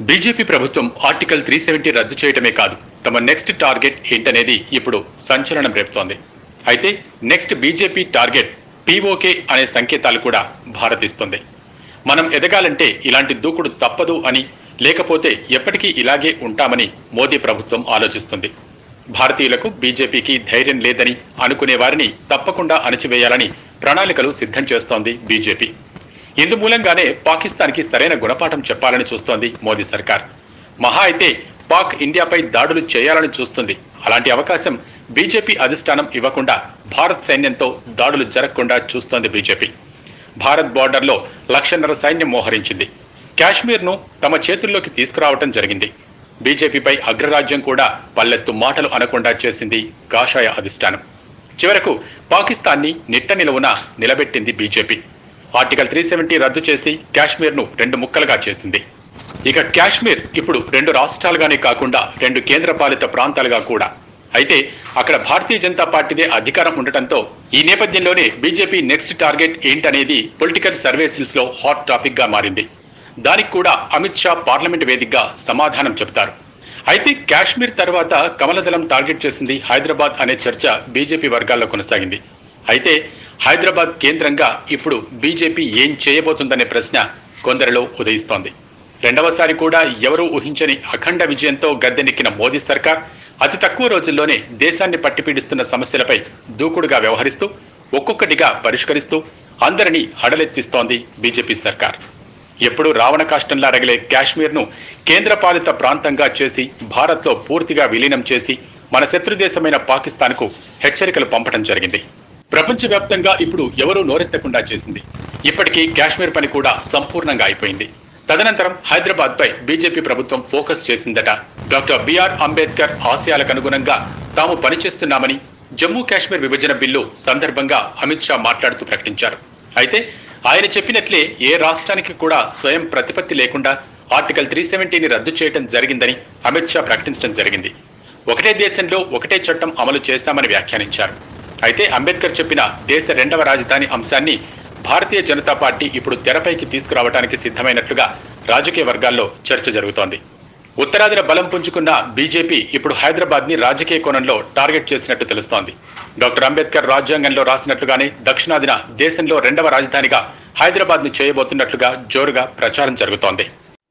BJP ప్రభుత్వం article three seventy రద్దు చేయడమే కాదు తమ నెక్స్ట్ టార్గెట్ ఏంటనేది ఇప్పుడు సంచలనం రేపుతోంది అయితే నెక్స్ట్ బీజేపీ టార్గెట్ పీఓకే అనే సంకేతాలు కూడా భారత్ ఇస్తుంది మనం ఎదగాలంటే ఇలాంటి దూకుడు తప్పదు అని లేకపోతే ఎప్పటికీ ఇలాగే ఉంటామని మోదీ ప్రభుత్వం ఆలోచిస్తుంది భారతీయులకు బీజేపీకి ధైర్యం లేదని అనుకునే వారిని తప్పకుండా అణచివేయాలని ప్రణాళికలు సిద్ధం చేస్తోంది బీజేపీ ఇందు మూలంగానే పాకిస్తాన్కి సరైన గుణపాఠం చెప్పాలని చూస్తోంది మోదీ సర్కార్ మహా అయితే పాక్ ఇండియాపై దాడులు చేయాలని చూస్తుంది అలాంటి అవకాశం బీజేపీ అధిష్టానం ఇవ్వకుండా భారత్ సైన్యంతో దాడులు జరగకుండా చూస్తోంది బీజేపీ భారత్ బోర్డర్లో లక్షన్నర సైన్యం మోహరించింది కాశ్మీర్ను తమ చేతుల్లోకి తీసుకురావటం జరిగింది బీజేపీపై అగ్రరాజ్యం కూడా పల్లెత్తు మాటలు అనకుండా చేసింది కాషాయ అధిష్టానం చివరకు పాకిస్తాన్ని నిట్ట నిలువున నిలబెట్టింది బీజేపీ ఆర్టికల్ త్రీ సెవెంటీ రద్దు చేసి కాశ్మీర్ను రెండు ముక్కలుగా చేసింది ఇక కాశ్మీర్ ఇప్పుడు రెండు రాష్ట్రాలుగానే కాకుండా రెండు కేంద్రపాలిత ప్రాంతాలుగా కూడా అయితే అక్కడ భారతీయ జనతా పార్టీదే అధికారం ఉండటంతో ఈ నేపథ్యంలోనే బీజేపీ నెక్స్ట్ టార్గెట్ ఏంటనేది పొలిటికల్ సర్వేసిల్స్ లో హాట్ టాపిక్ గా మారింది దానికి కూడా అమిత్ షా పార్లమెంట్ వేదికగా సమాధానం చెబుతారు అయితే కాశ్మీర్ తర్వాత కమలదళం టార్గెట్ చేసింది హైదరాబాద్ అనే చర్చ బీజేపీ వర్గాల్లో కొనసాగింది అయితే హైదరాబాద్ కేంద్రంగా ఇప్పుడు బీజేపీ ఏం చేయబోతుందనే ప్రశ్న కొందరిలో ఉదయిస్తోంది రెండవసారి కూడా ఎవరూ ఊహించని అఖండ విజయంతో గద్దెనెక్కిన మోదీ సర్కార్ అతి తక్కువ రోజుల్లోనే దేశాన్ని పట్టిపీడిస్తున్న సమస్యలపై దూకుడుగా వ్యవహరిస్తూ ఒక్కొక్కటిగా పరిష్కరిస్తూ అందరినీ హడలెత్తిస్తోంది బీజేపీ సర్కార్ ఎప్పుడు రావణ కాష్టంలా రగిలే కాశ్మీర్ను కేంద్రపాలిత ప్రాంతంగా చేసి భారత్లో పూర్తిగా విలీనం చేసి మన శత్రు దేశమైన పాకిస్తాన్కు హెచ్చరికలు పంపడం జరిగింది ప్రపంచవ్యాప్తంగా ఇప్పుడు ఎవరూ నోరెత్తకుండా చేసింది ఇప్పటికీ కాశ్మీర్ పని కూడా సంపూర్ణంగా అయిపోయింది తదనంతరం హైదరాబాద్ పై బీజేపీ ప్రభుత్వం ఫోకస్ చేసిందట డాక్టర్ బిఆర్ అంబేద్కర్ ఆశయాలకు అనుగుణంగా తాము పనిచేస్తున్నామని జమ్మూ కాశ్మీర్ విభజన బిల్లు సందర్భంగా అమిత్ షా మాట్లాడుతూ ప్రకటించారు అయితే ఆయన చెప్పినట్లే ఏ రాష్ట్రానికి కూడా స్వయం ప్రతిపత్తి లేకుండా ఆర్టికల్ త్రీ సెవెంటీని రద్దు చేయడం జరిగిందని అమిత్ షా ప్రకటించడం జరిగింది ఒకటే దేశంలో ఒకటే చట్టం అమలు చేస్తామని వ్యాఖ్యానించారు అయితే అంబేద్కర్ చెప్పిన దేశ రెండవ రాజధాని అంశాన్ని భారతీయ జనతా పార్టీ ఇప్పుడు తెరపైకి తీసుకురావడానికి సిద్ధమైనట్లుగా రాజకీయ వర్గాల్లో చర్చ జరుగుతోంది ఉత్తరాదిన బలం పుంజుకున్న బీజేపీ ఇప్పుడు హైదరాబాద్ ని రాజకీయ కోణంలో టార్గెట్ చేసినట్టు తెలుస్తోంది డాక్టర్ అంబేద్కర్ రాజ్యాంగంలో రాసినట్లుగానే దక్షిణాదిన దేశంలో రెండవ రాజధానిగా హైదరాబాద్ ను చేయబోతున్నట్లుగా జోరుగా ప్రచారం జరుగుతోంది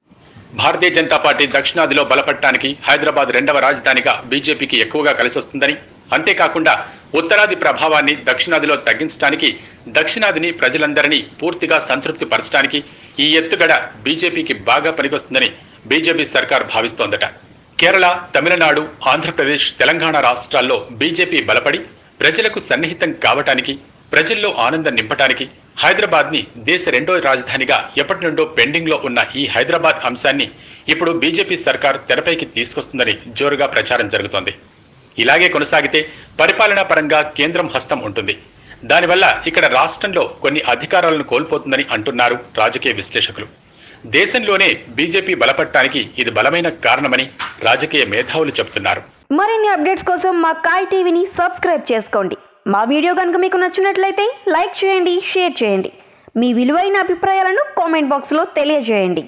భారతీయ జనతా పార్టీ దక్షిణాదిలో బలపడటానికి హైదరాబాద్ రెండవ రాజధానిగా బీజేపీకి ఎక్కువగా కలిసొస్తుందని అంతేకాకుండా ఉత్తరాది ప్రభావాన్ని దక్షిణాదిలో తగ్గించడానికి దక్షిణాదిని ప్రజలందరినీ పూర్తిగా సంతృప్తి పరచడానికి ఈ ఎత్తుగడ బీజేపీకి బాగా పనికొస్తుందని బీజేపీ సర్కార్ భావిస్తోందట కేరళ తమిళనాడు ఆంధ్రప్రదేశ్ తెలంగాణ రాష్ట్రాల్లో బీజేపీ బలపడి ప్రజలకు సన్నిహితం కావటానికి ప్రజల్లో ఆనందం నింపటానికి హైదరాబాద్ ని దేశ రెండో రాజధానిగా ఎప్పటి నుండో పెండింగ్ లో ఉన్న ఈ హైదరాబాద్ అంశాన్ని ఇప్పుడు బీజేపీ సర్కార్ తెరపైకి తీసుకొస్తుందని జోరుగా ప్రచారం జరుగుతోంది ఇలాగే కొనసాగితే పరిపాలనా పరంగా కేంద్రం హస్తం ఉంటుంది దానివల్ల ఇక్కడ రాష్ట్రంలో కొన్ని అధికారాలను కోల్పోతుందని అంటున్నారు రాజకీయ విశ్లేషకులు దేశంలోనే బీజేపీ బలపడటానికి ఇది బలమైన కారణమని రాజకీయ మేధావులు చెబుతున్నారు మరిన్ని అప్డేట్స్ కోసం మా కాయ్ టీవీని సబ్స్క్రైబ్ చేసుకోండి మా వీడియో కనుక మీకు నచ్చినట్లయితే లైక్ చేయండి షేర్ చేయండి మీ విలువైన అభిప్రాయాలను కామెంట్ బాక్స్లో తెలియజేయండి